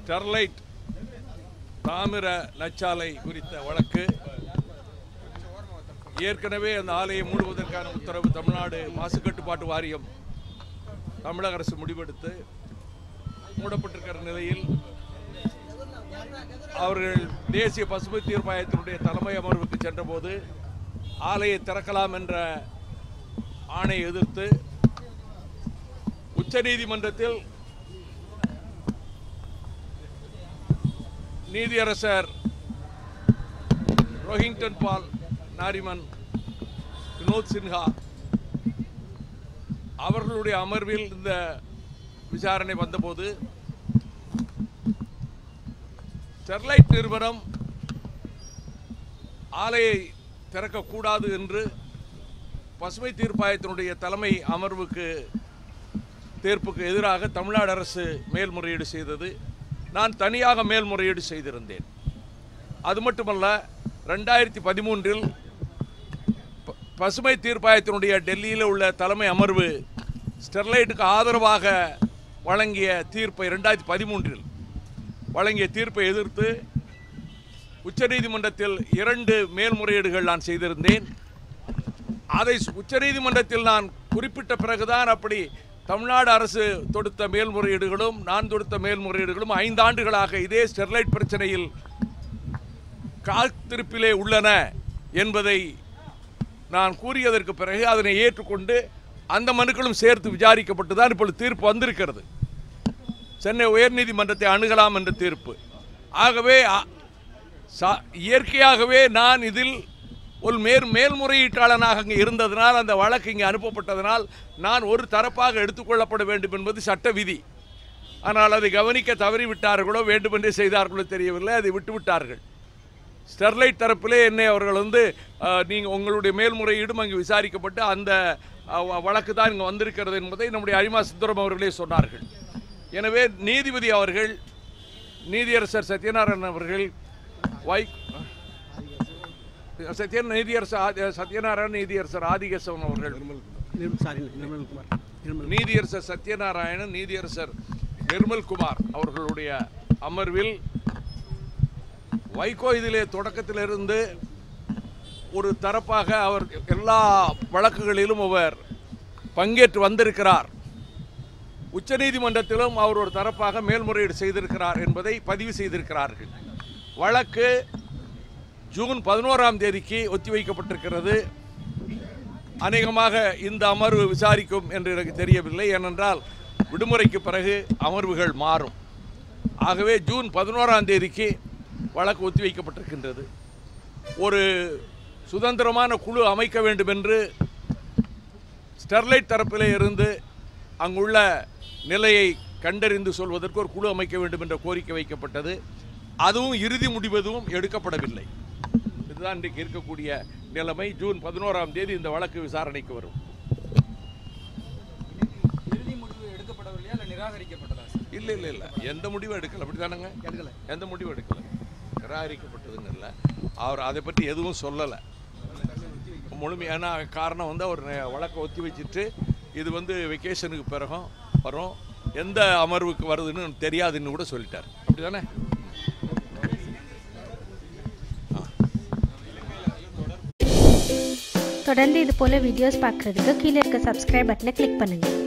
Sterlite தாமிர நச்சாலை குறித்த வழக்கு ஏற்கனவே அந்த ஆலையை மூடுவதற்கான உத்தரவு தமிழ்நாடு மாசு கட்டுப்பாட்டு வாரியம் தமிழக அரசு முடிவெடுத்து மூடப்பட்டிருக்கிற நிலையில் அவர்கள் தேசிய பசுமை தீர்ப்பாயத்தினுடைய தலைமை அமர்வுக்கு சென்றபோது ஆலையை திறக்கலாம் என்ற ஆணையை எதிர்த்து உச்சநீதிமன்றத்தில் நீதியரசர் ரோஹிங்டன் பால் நாரிமன் வினோத் சின்ஹா அவர்களுடைய அமர்வில் இந்த விசாரணை வந்தபோது ஸ்டெர்லைட் நிறுவனம் ஆலையை திறக்கக்கூடாது என்று பசுமை தீர்ப்பாயத்தினுடைய தலைமை அமர்வுக்கு தீர்ப்புக்கு எதிராக தமிழ்நாடு அரசு மேல்முறையீடு செய்தது நான் தனியாக மேல்முறையீடு செய்திருந்தேன் அது மட்டுமல்ல ரெண்டாயிரத்தி பதிமூன்றில் ப- பசுமை தீர்ப்பாயத்தினுடைய டெல்லியில் உள்ள தலைமை அமர்வு ஸ்டெர்லைட்டுக்கு ஆதரவாக வழங்கிய தீர்ப்பை ரெண்டாயிரத்தி பதிமூன்றில் வழங்கிய தீர்ப்பை எதிர்த்து உச்சநீதிமன்றத்தில் இரண்டு மேல்முறையீடுகள் நான் செய்திருந்தேன் அதை உச்சநீதிமன்றத்தில் நான் குறிப்பிட்ட பிறகுதான் அப்படி தமிழ்நாடு அரசு தொடுத்த மேல்முறையீடுகளும் நான் தொடுத்த மேல்முறையீடுகளும் ஐந்தாண்டுகளாக இதே ஸ்டெர்லைட் பிரச்சனையில் காத்திருப்பிலே உள்ளன என்பதை நான் கூறியதற்கு பிறகு அதனை ஏற்றுக்கொண்டு அந்த மனுக்களும் சேர்த்து விசாரிக்கப்பட்டு தான் இப்பொழுது தீர்ப்பு வந்திருக்கிறது சென்னை உயர்நீதிமன்றத்தை அணுகலாம் என்ற தீர்ப்பு ஆகவே அ- சா- இயற்கையாகவே நான் இதில் ஒரு மேல் மேல்முறையீட்டாளனாக அங்கே இருந்ததனால் அந்த வழக்கு இங்கே அனுப்பப்பட்டதனால் நான் ஒரு தரப்பாக எடுத்துக்கொள்ளப்பட வேண்டும் என்பது சட்ட விதி ஆனால் அதை கவனிக்க தவறிவிட்டார்களோ வேண்டுமென்றே செய்தார்களோ தெரியவில்லை அதை விட்டுவிட்டார்கள் ஸ்டெர்லைட் தரப்பிலே என்னை அவர்கள் வந்து நீங்கள் உங்களுடைய மேல்முறையீடும் அங்கு விசாரிக்கப்பட்டு அந்த அஹ், வ- வழக்கு தான் இங்கே வந்திருக்கிறது என்பதை நம்முடைய அரிமா சித்தரம் அவர்களே சொன்னார்கள் எனவே நீதிபதி அவர்கள் நீதியரசர் சத்யநாராயணன் அவர்கள் வை சத்ய நீதியரசர் ஆதி- சத்யநாராயணன் நீதியரசர் ஆதிகேசவன் அவர்கள் சாரி நிர்மல்குமார் நிர்மல் நீதியரசர் சத்யநாராயணன் நீதியரசர் நிர்மல்குமார் அவர்களுடைய அமர்வில் வைகோ இதிலே தொடக்கத்திலிருந்து ஒரு தரப்பாக அவர் எல்லா வழக்குகளிலும் அவர் பங்கேற்று வந்திருக்கிறார் உச்சநீதிமன்றத்திலும் அவர் ஒரு தரப்பாக மேல்முறையீடு செய்திருக்கிறார் என்பதை பதிவு செய்திருக்கிறார்கள் வழக்கு ஜூன் பதினோராம் தேதிக்கு ஒத்திவைக்கப்பட்டிருக்கிறது அநேகமாக இந்த அமர்வு விசாரிக்கும் என்று எனக்கு தெரியவில்லை ஏனென்றால் விடுமுறைக்கு பிறகு அமர்வுகள் மாறும் ஆகவே ஜூன் பதினோராம் தேதிக்கு வழக்கு ஒத்திவைக்கப்பட்டிருக்கின்றது ஒரு சுதந்திரமான குழு அமைக்க வேண்டும் என்று ஸ்டெர்லைட் தரப்பிலே இருந்து அங்குள்ள நிலையை கண்டறிந்து சொல்வதற்கு ஒரு குழு அமைக்க வேண்டும் என்ற கோரிக்கை வைக்கப்பட்டது அதுவும் இறுதி முடிவதும் எடுக்கப்படவில்லை இதுதான் இன்றைக்கு இருக்கக்கூடிய நிலைமை ஜூன் பதினோராம் தேதி இந்த வழக்கு விசாரணைக்கு வரும் இறுதி முடிவு எடுக்கப்படவில்லையா இல்லை நிராகரிக்கப்பட்டதா சார் இல்லை இல்லை இல்லை எந்த முடிவும் எடுக்கல அப்படிதானங்க எடுக்கல எந்த முடிவும் எடுக்கல நிராகரிக்கப்பட்டதுன்னு இல்லை அவர் அதை பற்றி எதுவும் சொல்லலை முழுமையான காரணம் வந்து அவர் நெ- வழக்கை ஒத்தி வச்சுட்டு இது வந்து வெக்கேஷனுக்கு பிறகும் வரும் எந்த அமர்வுக்கு வருதுன்னு தெரியாதுன்னு கூட சொல்லிட்டார் அப்படிதானே தொடர்ந்து இது போல வீடியோஸ் பார்க்குறதுக்கு கீழே இருக்க சப்ஸ்கிரைப் பட்டனை கிளிக் பண்ணுங்கள்